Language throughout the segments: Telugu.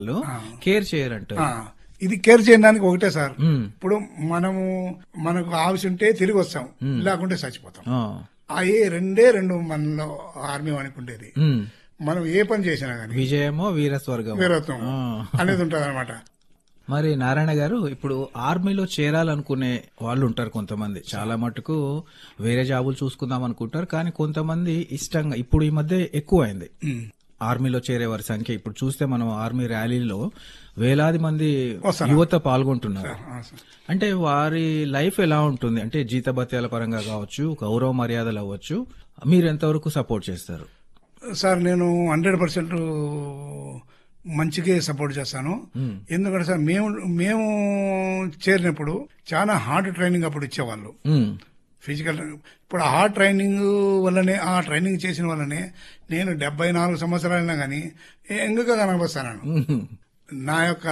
కేర్ చేయరంటారు ఆ, ఇది కేర్ చేయడానికి ఒకటే సార్ ఉమ్, ఇప్పుడు మనము మనకు ఆവശ്యం ఉంటే తిరిగి వస్తాం లేకుంటే చచ్చిపోతాం ఆ, అవి రెండే రెండు మనలో ఆర్మీ వానికి ఉండేది ఉమ్. మనం ఏ పని చేసినా గానీ విజయమో వీరస్వర్గం వీరత్వం ఆ. అనేది ఉంటుంది అనమాట మరి నారాయణ గారు ఇప్పుడు ఆర్మీలో చేరాలనుకునే వాళ్ళు ఉంటారు కొంతమంది చాలా మటుకు వేరే జాబులు చూసుకుందాం అనుకుంటారు కానీ కొంతమంది ఇష్టంగా ఇప్పుడు ఈ మధ్య ఎక్కువ అయింది ఆర్మీలో చేరే వారి సంఖ్య ఇప్పుడు చూస్తే మనం ఆర్మీ ర్యాలీలో వేలాది మంది వస్తున్నారు. యువత పాల్గొంటున్నారు ఆ, సార్. అంటే వారి లైఫ్ ఎలా ఉంటుంది అంటే జీతభత్యాల పరంగా కావచ్చు గౌరవ మర్యాదలు అవ్వచ్చు మీరు ఎంతవరకు సపోర్ట్ చేస్తారు సార్ నేను హండ్రెడ్ పర్సెంట్ మంచిగా సపోర్ట్ చేస్తాను ఎందుకంటే సార్ మేము మేము చేరినప్పుడు చాలా హార్డ్ ట్రైనింగ్ అప్పుడు ఇచ్చేవాళ్ళు ఉమ్, ఫిజికల్ ఇప్పుడు ఆ ట్రైనింగ్ వల్లనే ఆ ట్రైనింగ్ చేసిన వల్లనే నేను డెబ్బై నాలుగు సంవత్సరాలైనా కానీ ఎంగుగా కనబస్తాను ఉమ్. నా యొక్క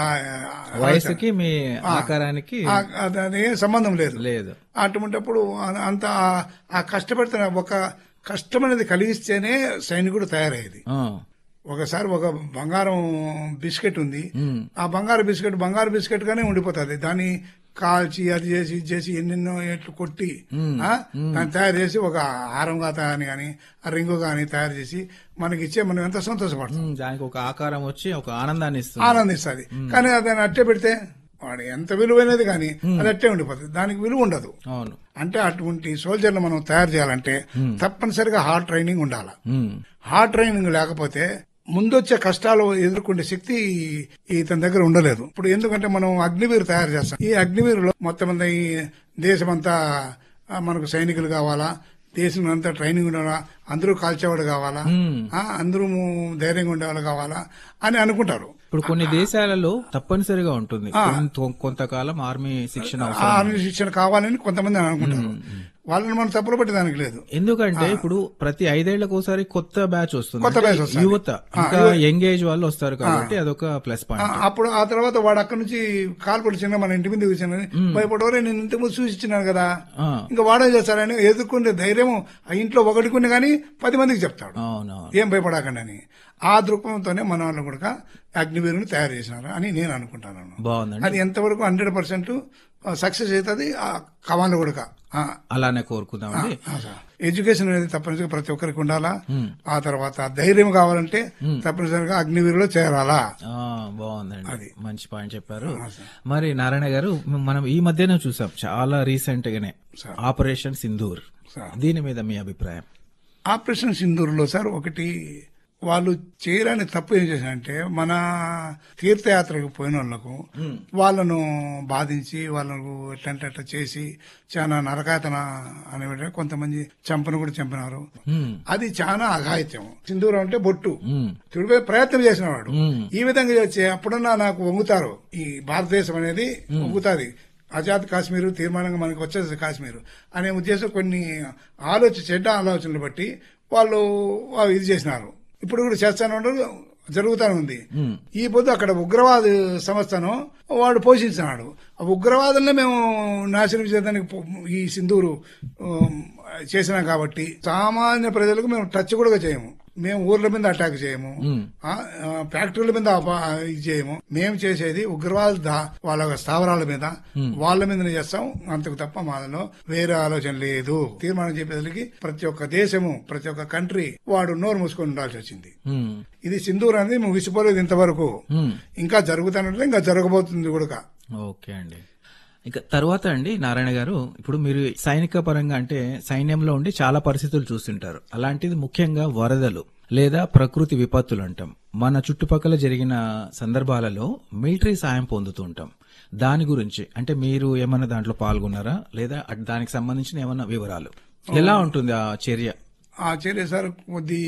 వయసుకి మీ ఆకారానికి ఆ- అది- అది ఏం సంబంధం లేదు లేదు అటువంటిప్పుడు అ- అంత ఆ- ఆ కష్టపడుతున్న ఒక కష్టం అనేది కలిగిస్తేనే సైనికుడు తయారయ్యేది ఆ, ఒకసారి ఒక బంగారం బిస్కెట్ ఉంది ఉమ్, ఆ బంగారు బిస్కెట్ బంగారు బిస్కెట్ గానే ఉండిపోతుంది దాన్ని కాల్చి అది చేసి ఇది చేసి ఎన్నెన్నో ఎట్లు కొట్టి ఆ, దాన్ని తయారు చేసి ఒక హారంగా తయారు కానీ ఆ రింగు కానీ తయారు చేసి మనకి ఇచ్చే మనం ఎంత సంతోషపడతాం ఉమ్, దానికి ఒక ఆకారం వచ్చి ఒక ఆనందాన్ని ఇస్తుంది ఆనందిస్తుంది కానీ దాన్ని అట్టే పెడితే వాడు ఎంత విలువైనది కానీ అది అట్టే ఉండిపోతుంది దానికి విలువ ఉండదు అవును అంటే అటువంటి సోల్జర్లు మనం తయారు చేయాలంటే తప్పనిసరిగా హార్డ్ ట్రైనింగ్ ఉండాలి ఉమ్, హార్డ్ ట్రైనింగ్ లేకపోతే ముందొచ్చే కష్టాలు ఎదుర్కొనే శక్తి ఇతని దగ్గర ఉండలేదు ఇప్పుడు ఎందుకంటే మనం అగ్నివీరు తయారు చేస్తాం ఈ అగ్నివీరులో మొత్తం మంది ఈ దేశమంతా ఆ, మనకు సైనికులు కావాలా దేశం అంతా ట్రైనింగ్ ఉండాలా అందరూ కాల్చేవాడు కావాలా ఉమ్. ఆ, అందరూ ధైర్యంగా ఉండేవాళ్ళు కావాలా అని అనుకుంటారు ఇప్పుడు కొన్ని దేశాలలో తప్పనిసరిగా ఉంటుంది కొంత- కొంతకాలం ఆర్మీ శిక్షణ ఆ అవసరం ఆర్మీ శిక్షణ కావాలని కొంతమంది అనుకుంటారు వాళ్ళని మనం తప్పులు పట్టడానికి లేదు ఎందుకంటే ఇప్పుడు ప్రతి ఐదేళ్లకు ఒకసారి కొత్త బ్యాచ్ వస్తుంది కొత్త అంటే బ్యాచ్ వస్తుంది. యువత ఇంకా యంగ్ ఏజ్ వాళ్ళు వస్తారు కాబట్టి అదొక ప్లస్ ఆ, పాయింట్ అప్పుడు ఆ తర్వాత వాడు అక్కడి నుంచి కాలు పొడిచిన మన ఇంటి మీద కూర్చుని భయపడవరే నేను ఇంతకుముందు చూసిచ్చినాను కదా ఆ. ఇంకా వాడే చేస్తాడని ఎదుర్కొనే ధైర్యం ఆ ఇంట్లో ఒకటికుని కానీ పది మందికి చెప్తాడు అవునవును ఏం భయపడకండి అని ఆ దృక్పథంతోనే మన వాళ్ళు కూడా అగ్నివీరుని తయారు చేసినారు అని నేను అనుకుంటాను బాగుందండి అది ఎంతవరకు హండ్రెడ్ పర్సెంట్ సక్సెస్ అవుతుంది ఆ కమాండ్ కూడా ఆ, అలానే కోరుకుందామండి ఆ సార్. ఎడ్యుకేషన్ అనేది తప్పనిసరిగా ప్రతి ఒక్కరికి ఉండాలా ఆ తర్వాత ధైర్యం కావాలంటే తప్పనిసరిగా అగ్నివీరులో చేరాలా ఆ, బాగుందండి మంచి పాయింట్ చెప్పారు మరి నారాయణ గారు మనం ఈ మధ్యనే చూసాం చాలా రీసెంట్ గానే ఆపరేషన్ సింధూర్ సార్. దీని మీద మీ అభిప్రాయం ఆపరేషన్ సింధూర్లో సార్ ఒకటి వాళ్ళు చేయరాని తప్పు ఏం చేశారంటే మన తీర్థయాత్రకు పోయిన వాళ్ళకు వాళ్ళను బాధించి వాళ్ళకు ఎట్లంటే అట్లా చేసి చాలా నరకాతన అనే కొంతమంది చంపను కూడా చంపినారు ఉమ్, అది చాలా అఘాయిత్యం సింధూరం అంటే బొట్టు ఉమ్, తుడిపే ప్రయత్నం చేసిన వాడు ఉమ్, ఈ విధంగా చేస్తే అప్పుడన్నా నాకు వంగుతారు ఈ భారతదేశం అనేది వంగుతాది ఆజాద్ కాశ్మీర్ తీర్మానంగా మనకు వచ్చేది కాశ్మీర్ అనే ఉద్దేశం కొన్ని ఆలోచన చెడ్డ ఆలోచనలు బట్టి వాళ్ళు వాళ్ళు ఇది చేసినారు ఇప్పుడు కూడా చేస్తానే ఉండరు జరుగుతానే ఉంది ఉమ్. ఈ పొద్దు అక్కడ ఉగ్రవాద సంస్థను వాడు పోషించినాడు ఆ ఉగ్రవాదులనే మేము నాశనం చేయడానికి పో- ఈ సింధూరు ఉమ్, చేసినాం కాబట్టి సామాన్య ప్రజలకు మేము టచ్ కూడా చేయము మేము ఊర్ల మీద అటాక్ చేయము ఉమ్. ఆ, ఆ, ఫ్యాక్టరీల మీద అప- ఇది చేయము మేము చేసేది ఉగ్రవాద దా- వాళ్ళ స్థావరాల మీద వాళ్ళ మీదనే చేస్తాం అంతకు తప్ప మాలో వేరే ఆలోచన లేదు తీర్మానం చెప్పేసరికి ప్రతి ఒక్క దేశము ప్రతి ఒక్క కంట్రీ వాడు నోరు మూసుకొని ఉండాల్సి వచ్చింది ఉమ్, ఇది సింధూర్ అనేది ముగిసిపోలేదు ఇంతవరకు ఉమ్. ఇంకా జరుగుతానంటే ఇంకా జరగబోతుంది కూడా ఓకే అండి ఇక తర్వాత అండి నారాయణ గారు ఇప్పుడు మీరు సైనిక పరంగా అంటే సైన్యంలో ఉండి చాలా పరిస్థితులు చూస్తుంటారు అలాంటిది ముఖ్యంగా వరదలు లేదా ప్రకృతి విపత్తులు అంటాం మన చుట్టుపక్కల జరిగిన సందర్భాలలో మిలిటరీ సాయం పొందుతూ ఉంటాం దాని గురించి అంటే మీరు ఏమన్నా దాంట్లో పాల్గొన్నారా లేదా అట్- దానికి సంబంధించిన ఏమన్నా వివరాలు ఎలా ఉంటుంది ఆ చర్య ఆ చర్య సార్ కొద్ది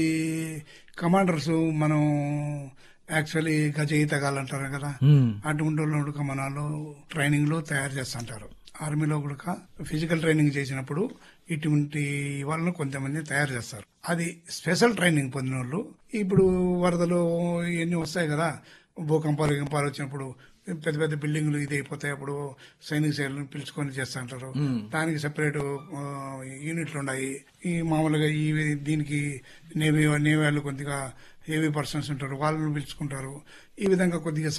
కమాండర్స్ మనం యాక్చువల్లీ గజ ఈతగాళ్ళు అంటారు కదా ఉమ్, అటువంటి వాళ్ళు కమనాలు ట్రైనింగ్ లో తయారు చేస్తుంటారు ఆర్మీలో కూడా ఫిజికల్ ట్రైనింగ్ చేసినప్పుడు ఇటువంటి వాళ్ళను కొంతమంది తయారు చేస్తారు అది స్పెషల్ ట్రైనింగ్ పొందిన వాళ్ళు ఇప్పుడు వరదలు ఇవన్నీ వస్తాయి కదా భూకంపాలు గింపాలు వచ్చినప్పుడు పెద్ద పెద్ద బిల్డింగ్లు ఇది అయిపోతాయి అప్పుడు సైనిక సేవలను పిలుచుకొని చేస్తుంటారు దానికి సెపరేట్ యూనిట్లు ఉన్నాయి ఈ మామూలుగా ఈ దీనికి నేవీ నేవీ వాళ్ళు కొద్దిగా హెవీ పర్సన్స్ ఉంటారు వాళ్ళని పిలుచుకుంటారు ఈ విధంగా కొద్దిగా